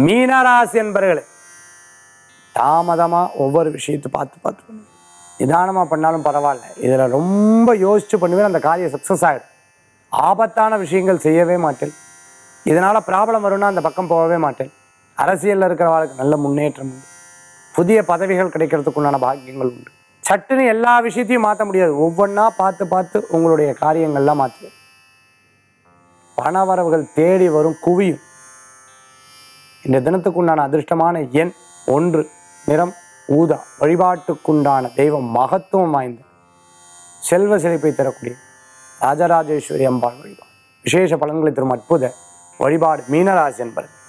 மீனராசி என்பர்களே தாமதமாக ஒவ்வொரு விஷயத்தை பார்த்து பார்த்து பண்ணுவேன் நிதானமாக பண்ணாலும் பரவாயில்ல இதில் ரொம்ப யோசிச்சு பண்ணுவேன் அந்த காரியம் சக்ஸஸ் ஆகிடும் ஆபத்தான விஷயங்கள் செய்யவே மாட்டேன் இதனால் ப்ராப்ளம் வரும்னா அந்த பக்கம் போகவே மாட்டேன் அரசியலில் இருக்கிறவர்களுக்கு நல்ல முன்னேற்றம் உண்டு புதிய பதவிகள் கிடைக்கிறதுக்குண்டான பாக்கியங்கள் உண்டு சட்டுன்னு எல்லா விஷயத்தையும் மாற்ற முடியாது ஒவ்வொன்றா பார்த்து பார்த்து உங்களுடைய காரியங்கள்லாம் மாற்றுவேன் பணவரவுகள் தேடி வரும் குவியும் இந்த தினத்துக்குண்டான அதிர்ஷ்டமான எண் ஒன்று நிறம் ஊதா வழிபாட்டுக்குண்டான தெய்வம் மகத்துவம் வாய்ந்த செல்வ செழிப்பை தரக்கூடிய ராஜராஜேஸ்வரி அம்பாள் வழிபாடு விசேஷ பலன்களை தரும் அற்புத வழிபாடு மீனராசி என்பது